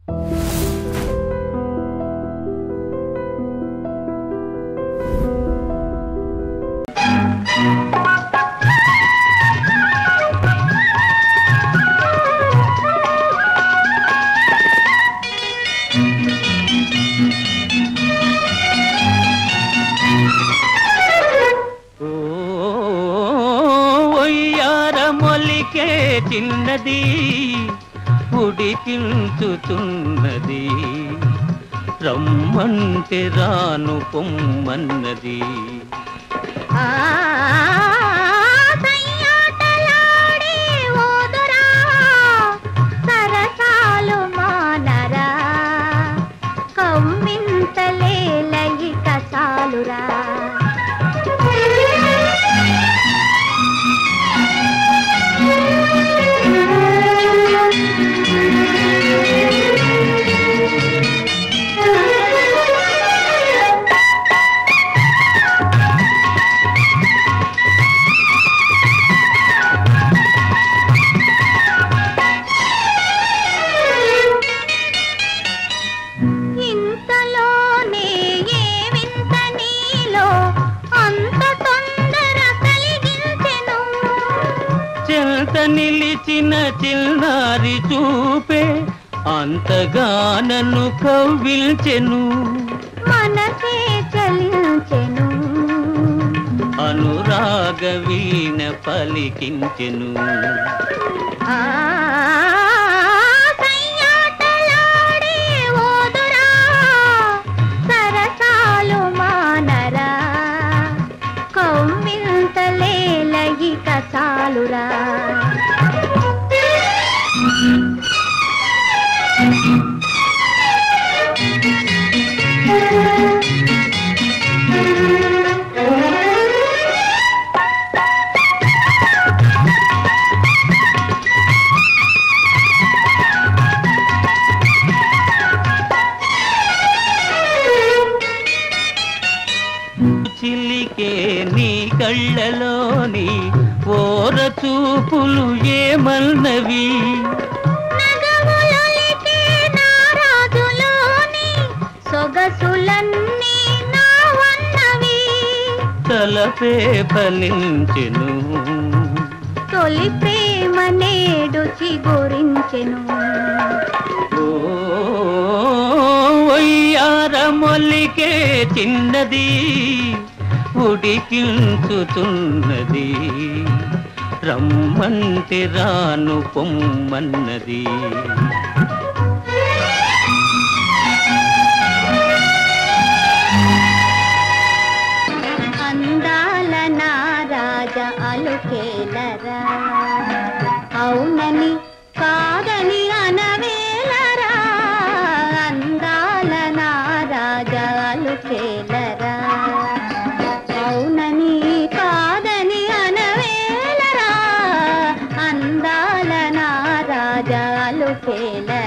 ఓ ఒయ్యార మొలికే చిన్నది ఉడికించుతున్నది రమ్మంటే రాను పొమ్మన్నది ఆ సయ్యాటలాడే ఓదురా సరసాలు మానరా కమ్మింతలే లయిక చాలురా ఇంతలోనే ఏ వింత నీలో అంత తొందర కలిగించెను చెంత నిలిచిన చిన్నారి చూపే అంతగానను కవ్విల్చెను మనసే చలించెను అనురాగ వీణ పలికించెను ఆ సయ్యాటలాడే ఓదురా సరసాలు మానరా కౌమింతలే లయిక చాలురా చిలికే నీ కళ్ళలోని ఓర చూపులు ఏమన్నవి నగములొలికే నారాజులోని సొగసులన్నీ నావన్నవి తలపే ఫలించెను తొలి ప్రేమ నేడు చిగురించెను ఓ వయ్యార మొల్లికే చిన్నది ఉడికించుతున్నది రమ్మంటే రాను పొమ్మన్నది అందాల నా రాజ అలుకేలరా అవునని కాదని అనవేలరా అందాల నా రాజ అలుకేలరా అవునని కాదని అనవేలరా అందాల నా రాజ అలుకేలరా